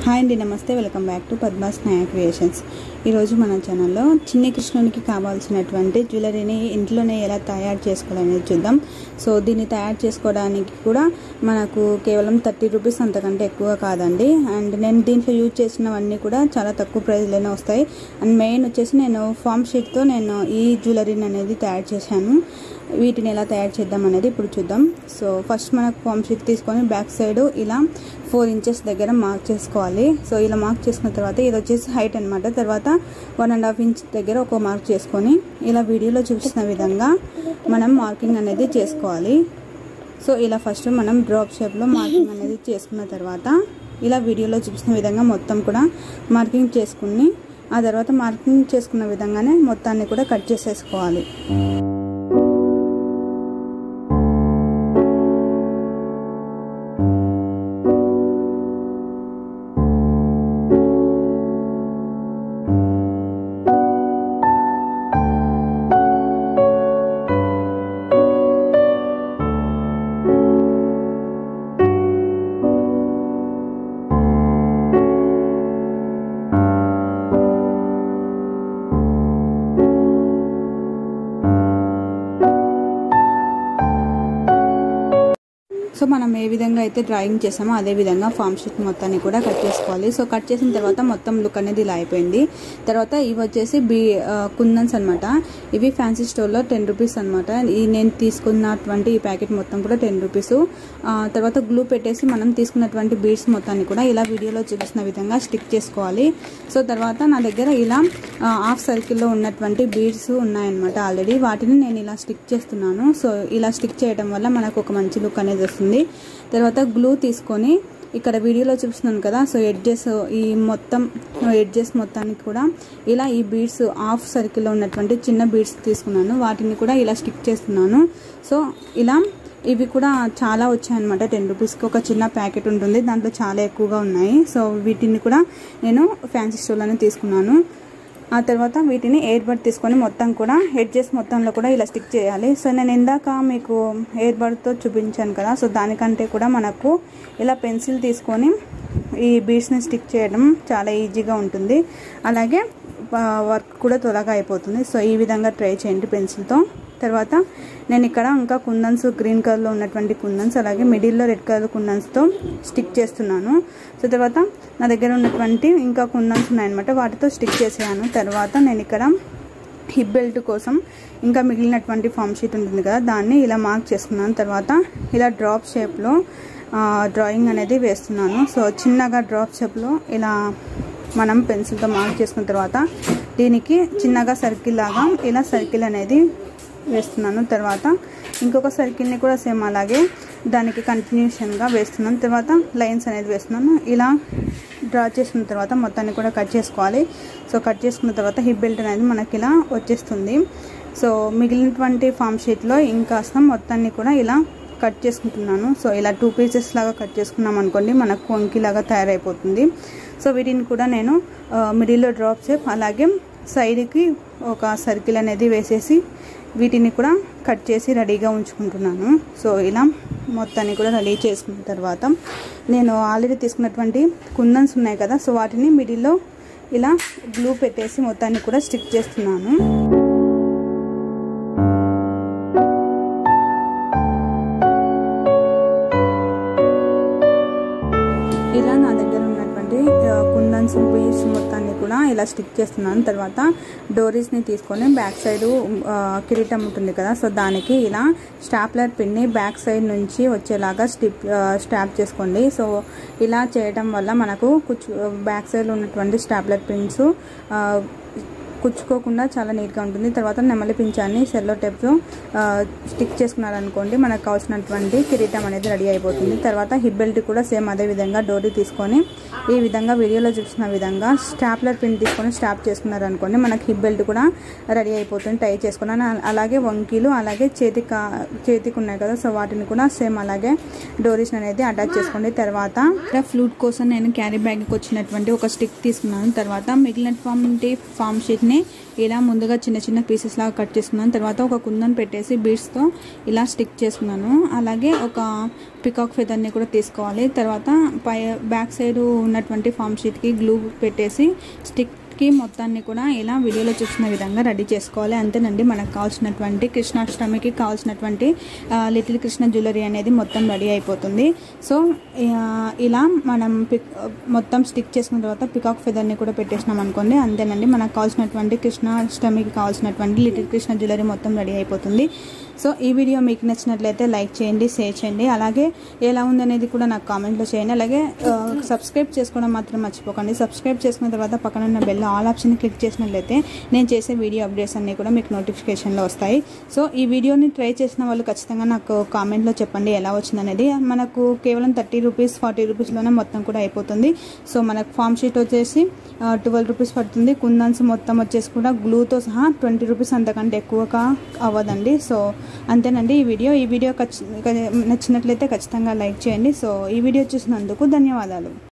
hi అండి నమస్తే welcome back to Padma's స్నాయ క్రియేషన్స్ ఈరోజు మన ఛానల్లో చిన్ని కృష్ణునికి కావాల్సినటువంటి జ్యువెలరీని ఇంట్లోనే ఎలా తయారు చేసుకోవాలనేది చూద్దాం సో దీన్ని తయారు చేసుకోవడానికి కూడా మనకు కేవలం థర్టీ రూపీస్ అంతకంటే ఎక్కువ కాదండి అండ్ నేను దీంట్లో యూజ్ చేసినవన్నీ కూడా చాలా తక్కువ ప్రైస్లోనే వస్తాయి అండ్ మెయిన్ వచ్చేసి నేను ఫామ్ షీట్తో నేను ఈ జ్యువెలరీని అనేది తయారు చేశాను వీటిని ఎలా తయారు చేద్దాం అనేది ఇప్పుడు చూద్దాం సో ఫస్ట్ మనకు ఫామ్ షీట్ తీసుకొని బ్యాక్ సైడ్ ఇలా ఫోర్ ఇంచెస్ దగ్గర మార్క్ చేసుకోవాలి సో ఇలా మార్క్ చేసుకున్న తర్వాత ఇది వచ్చేసి హైట్ అనమాట తర్వాత వన్ అండ్ హాఫ్ ఇంచ్ దగ్గర ఒక మార్క్ చేసుకొని ఇలా వీడియోలో చూపిస్తున్న విధంగా మనం మార్కింగ్ అనేది చేసుకోవాలి సో ఇలా ఫస్ట్ మనం డ్రాప్ షేప్లో మార్కింగ్ అనేది చేసుకున్న తర్వాత ఇలా వీడియోలో చూపిస్తున్న విధంగా మొత్తం కూడా మార్కింగ్ చేసుకుని ఆ తర్వాత మార్కింగ్ చేసుకున్న విధంగానే మొత్తాన్ని కూడా కట్ చేసేసుకోవాలి సో మనం ఏ విధంగా అయితే డ్రాయింగ్ చేసామో అదే విధంగా ఫామ్ షీట్ మొత్తాన్ని కూడా కట్ చేసుకోవాలి సో కట్ చేసిన తర్వాత మొత్తం లుక్ అనేది ఇలా అయిపోయింది తర్వాత ఇవి వచ్చేసి బీ కుందన్స్ అనమాట ఇవి ఫ్యాన్సీ స్టోర్లో టెన్ రూపీస్ అనమాట ఈ నేను తీసుకున్నటువంటి ఈ ప్యాకెట్ మొత్తం కూడా టెన్ రూపీస్ తర్వాత గ్లూ పెట్టేసి మనం తీసుకున్నటువంటి బీడ్స్ మొత్తాన్ని కూడా ఇలా వీడియోలో చూపిస్తున్న విధంగా స్టిక్ చేసుకోవాలి సో తర్వాత నా దగ్గర ఇలా హాఫ్ సర్కిల్లో ఉన్నటువంటి బీడ్స్ ఉన్నాయన్నమాట ఆల్రెడీ వాటిని నేను ఇలా స్టిక్ చేస్తున్నాను సో ఇలా స్టిక్ చేయడం వల్ల మనకు ఒక మంచి లుక్ అనేది వస్తుంది తర్వాత గ్లూ తీసుకొని ఇక్కడ వీడియోలో చూపిస్తున్నాను కదా సో ఎడ్జెస్ ఈ మొత్తం ఎడ్జెస్ మొత్తానికి కూడా ఇలా ఈ బీడ్స్ హాఫ్ సర్కిల్లో ఉన్నటువంటి చిన్న బీడ్స్ తీసుకున్నాను వాటిని కూడా ఇలా స్టిక్ చేస్తున్నాను సో ఇలా ఇవి కూడా చాలా వచ్చాయన్నమాట టెన్ రూపీస్కి ఒక చిన్న ప్యాకెట్ ఉంటుంది దాంట్లో చాలా ఎక్కువగా ఉన్నాయి సో వీటిని కూడా నేను ఫ్యాన్సీ స్టోర్లోనే తీసుకున్నాను ఆ తర్వాత వీటిని ఎయిర్ బడ్ తీసుకొని మొత్తం కూడా హెడ్జెస్ మొత్తంలో కూడా ఇలా స్టిక్ చేయాలి సో నేను ఇందాక మీకు ఎయిర్ బడ్తో చూపించాను కదా సో దానికంటే కూడా మనకు ఇలా పెన్సిల్ తీసుకొని ఈ బీడ్స్ని స్టిక్ చేయడం చాలా ఈజీగా ఉంటుంది అలాగే వర్క్ కూడా త్వరగా అయిపోతుంది సో ఈ విధంగా ట్రై చేయండి పెన్సిల్తో తర్వాత నేను ఇక్కడ ఇంకా కుందన్స్ గ్రీన్ కలర్లో ఉన్నటువంటి కుందన్స్ అలాగే మిడిల్లో రెడ్ కలర్ కుందన్స్తో స్టిక్ చేస్తున్నాను సో తర్వాత నా దగ్గర ఉన్నటువంటి ఇంకా కుందన్స్ ఉన్నాయన్నమాట వాటితో స్టిక్ చేసాను తర్వాత నేను ఇక్కడ హిప్ బెల్ట్ కోసం ఇంకా మిగిలినటువంటి ఫామ్ షీట్ ఉంటుంది కదా దాన్ని ఇలా మార్క్ చేసుకున్నాను తర్వాత ఇలా డ్రాప్ షేప్లో డ్రాయింగ్ అనేది వేస్తున్నాను సో చిన్నగా డ్రాప్ షేప్లో ఇలా మనం పెన్సిల్తో మార్క్ చేసుకున్న తర్వాత దీనికి చిన్నగా సర్కిల్ లాగా ఇలా సర్కిల్ అనేది వేస్తున్నాను తర్వాత ఇంకొక సర్కిల్ని కూడా సేమ్ అలాగే దానికి కంటిన్యూషన్గా వేస్తున్నాను తర్వాత లైన్స్ అనేది వేస్తున్నాను ఇలా డ్రా చేసిన తర్వాత మొత్తాన్ని కూడా కట్ చేసుకోవాలి సో కట్ చేసుకున్న తర్వాత హిప్ బెల్ట్ అనేది మనకి ఇలా వచ్చేస్తుంది సో మిగిలినటువంటి ఫామ్ షీట్లో ఇంకాస్త మొత్తాన్ని కూడా ఇలా కట్ చేసుకుంటున్నాను సో ఇలా టూ పీసెస్ లాగా కట్ చేసుకున్నాం అనుకోండి మనకు వంకిలాగా తయారైపోతుంది సో వీటిని కూడా నేను మిడిల్లో డ్రాప్ షేప్ అలాగే సైడ్కి ఒక సర్కిల్ అనేది వేసేసి వీటిని కూడా కట్ చేసి రెడీగా ఉంచుకుంటున్నాను సో ఇలా మొత్తాన్ని కూడా రెడీ చేసుకున్న తర్వాత నేను ఆల్రెడీ తీసుకున్నటువంటి కుందన్స్ ఉన్నాయి కదా సో వాటిని మిడిల్లో ఇలా గ్లూ పెట్టేసి మొత్తాన్ని కూడా స్టిక్ చేస్తున్నాను ఇలా నా దగ్గర ఉన్నటువంటి కుందన్స్ బీడ్స్ మొత్తాన్ని కూడా ఇలా స్టిక్ చేస్తున్నాను తర్వాత డోరీస్ని తీసుకొని బ్యాక్ సైడ్ కిరీటం ఉంటుంది కదా సో దానికి ఇలా స్టాప్లర్ పిన్ని బ్యాక్ సైడ్ నుంచి వచ్చేలాగా స్టిప్ స్టాప్ చేసుకోండి సో ఇలా చేయడం వల్ల మనకు కుచ్చు బ్యాక్ సైడ్ ఉన్నటువంటి స్టాప్లర్ పిన్స్ కుచ్చుకోకుండా చాలా నీట్గా ఉంటుంది తర్వాత నెమలి పించాన్ని సెల్లో టెప్తో స్టిక్ చేసుకున్నారనుకోండి మనకు కావాల్సినటువంటి కిరీటం అనేది రెడీ అయిపోతుంది తర్వాత హిప్ బెల్ట్ కూడా సేమ్ అదే విధంగా డోరీ తీసుకొని ఈ విధంగా వీడియోలో చూసిన విధంగా స్టాప్లర్ పిన్ తీసుకొని స్టాప్ చేసుకున్నారనుకోండి మనకి హిప్ బెల్ట్ కూడా రెడీ అయిపోతుంది టై చేసుకున్నాను అలాగే వంకీలు అలాగే చేతి చేతికి ఉన్నాయి కదా సో వాటిని కూడా సేమ్ అలాగే డోరీస్ అనేది అటాచ్ చేసుకోండి తర్వాత ఫ్లూట్ కోసం నేను క్యారీ బ్యాగ్కి వచ్చినటువంటి ఒక స్టిక్ తీసుకున్నాను తర్వాత మిగిలినటువంటి ఫామ్ షీట్ని బీడ్స్ని ఇలా ముందుగా చిన్న చిన్న పీసెస్ లాగా కట్ చేసుకున్నాను తర్వాత ఒక కుందన్ పెట్టేసి బీడ్స్తో ఇలా స్టిక్ చేసుకున్నాను అలాగే ఒక పికాక్ ఫెదర్ని కూడా తీసుకోవాలి తర్వాత పై బ్యాక్ సైడ్ ఉన్నటువంటి ఫామ్ షీట్కి గ్లూ పెట్టేసి స్టిక్ కి మొత్తాన్ని కూడా ఇలా వీడియోలో చూసిన విధంగా రెడీ చేసుకోవాలి అంతేనండి మనకు కావాల్సినటువంటి కృష్ణాష్టమికి కావాల్సినటువంటి ఆ, లిటిల్ కృష్ణ జ్యువెలరీ అనేది మొత్తం రెడీ అయిపోతుంది సో ఆ, ఇలా మనం పిక్ మొత్తం స్టిక్ చేసుకున్న తర్వాత పికాక్ ఫెదర్ని కూడా పెట్టేసినాం అనుకోండి అంతేనండి మనకు కావాల్సినటువంటి కృష్ణాష్టమికి కావాల్సినటువంటి లిటిల్ కృష్ణ జ్యువెలరీ మొత్తం రెడీ అయిపోతుంది సో ఈ వీడియో మీకు నచ్చినట్లయితే లైక్ చేయండి షేర్ చేయండి అలాగే ఎలా ఉందనేది కూడా నాకు కామెంట్లో చేయండి అలాగే ఆ, సబ్స్క్రైబ్ చేసుకోవడం మాత్రం మర్చిపోకండి సబ్స్క్రైబ్ చేసుకున్న తర్వాత పక్కన ఉన్న బెల్ ఆల్ ఆప్షన్ క్లిక్ చేసినట్లయితే నేను చేసే వీడియో అప్డేట్స్ అన్నీ కూడా మీకు నోటిఫికేషన్లో వస్తాయి సో ఈ వీడియోని ట్రై చేసిన వాళ్ళు ఖచ్చితంగా నాకు కామెంట్లో చెప్పండి ఎలా వచ్చిందనేది మనకు కేవలం థర్టీ రూపీస్ ఫార్టీ రూపీస్లోనే మొత్తం కూడా అయిపోతుంది సో మనకు ఫామ్ షీట్ వచ్చేసి ట్వెల్వ్ రూపీస్ పడుతుంది కుందన్స్ మొత్తం వచ్చేసి కూడా గ్లూతో సహా ట్వంటీ రూపీస్ అంతకంటే ఎక్కువగా అవ్వదండి సో అంతేనండి ఈ వీడియో ఈ వీడియో ఖచ్చి నచ్చినట్లయితే ఖచ్చితంగా లైక్ చేయండి సో ఈ వీడియో చూసినందుకు ధన్యవాదాలు